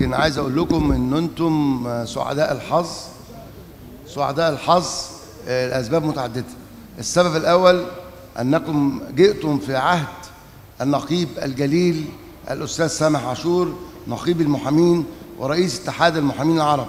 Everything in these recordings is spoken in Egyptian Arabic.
لكن عايز اقول لكم ان انتم سعداء الحظ سعداء الحظ آه، لاسباب متعدده السبب الاول انكم جئتم في عهد النقيب الجليل الاستاذ سامح عاشور نقيب المحامين ورئيس اتحاد المحامين العرب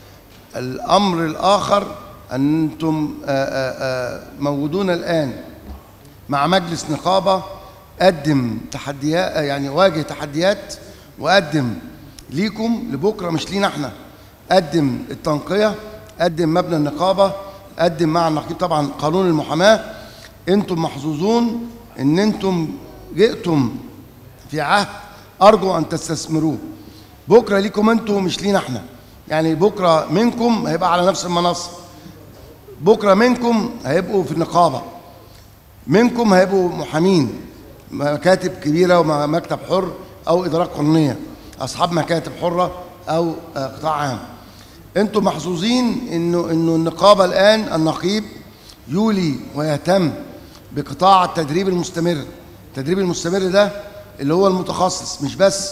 الامر الاخر انتم آه، آه، آه، موجودون الان مع مجلس نقابه قدم تحديات يعني واجه تحديات وقدم ليكم لبكره مش لينا احنا قدم التنقيه قدم مبنى النقابه قدم مع النقيب طبعا قانون المحاماه انتم محظوظون ان انتم جئتم في عهد ارجو ان تستثمروه بكره ليكم انتم مش لينا احنا يعني بكره منكم هيبقى على نفس المنصه بكره منكم هيبقوا في النقابه منكم هيبقوا محامين مكاتب كبيره ومكتب حر او ادارات قانونيه اصحاب مكاتب حره او آه، قطاع عام انتم محظوظين انه انه النقابه الان النقيب يولي ويهتم بقطاع التدريب المستمر التدريب المستمر ده اللي هو المتخصص مش بس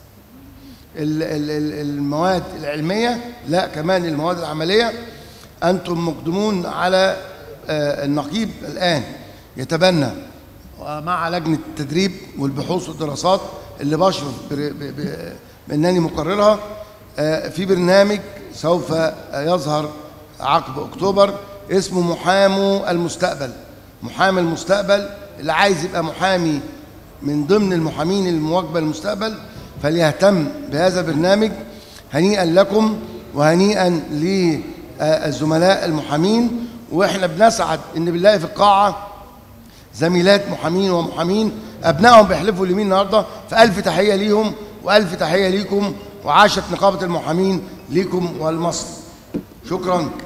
ال- ال- ال- المواد العلميه لا كمان المواد العمليه انتم مقدمون على آه، النقيب الان يتبنى مع لجنه التدريب والبحوث والدراسات اللي بشرف بر- ب- ب- بانني مقررها آه، في برنامج سوف يظهر عقب اكتوبر اسمه محامو المستقبل محامي المستقبل اللي عايز يبقى محامي من ضمن المحامين المواكبه للمستقبل فليهتم بهذا البرنامج هنيئا لكم وهنيئا للزملاء المحامين واحنا بنسعد ان بنلاقي في القاعه زميلات محامين ومحامين ابنائهم بيحلفوا اليمين النهارده فالف تحيه ليهم والف تحيه ليكم وعاشت نقابه المحامين ليكم ولمصر شكرا